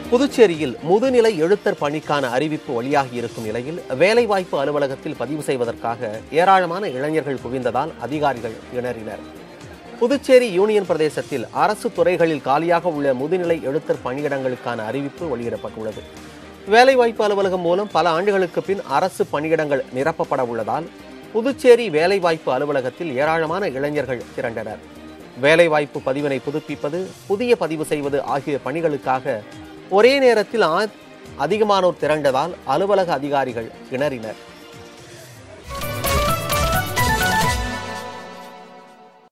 புதுச்சேரியில் முதுநிலை எழுத்தர் பணிக்கான அறிவிப்பு வெளியாகி இருக்கும் நிலையில் வேலைவாய்ப்பு அலுவலகத்தில் பதிவு செய்வதற்காக ஏராளமான இளைஞர்கள் குவிந்ததால் அதிகாரிகள் திணறினர் புதுச்சேரி யூனியன் பிரதேசத்தில் அரசு துறைகளில் காலியாக உள்ள முதுநிலை எழுத்தர் பணியிடங்களுக்கான அறிவிப்பு வெளியிடப்பட்டுள்ளது வேலைவாய்ப்பு அலுவலகம் மூலம் பல ஆண்டுகளுக்கு பின் அரசு பணியிடங்கள் நிரப்பப்பட உள்ளதால் புதுச்சேரி வேலைவாய்ப்பு அலுவலகத்தில் ஏராளமான இளைஞர்கள் திரண்டனர் வேலைவாய்ப்பு பதிவினை புதுப்பிப்பது புதிய பதிவு செய்வது ஆகிய பணிகளுக்காக ஒரே நேரத்தில் ஆ- அதிகமானோர் திரண்டதால் அலுவலக அதிகாரிகள் திணறினர்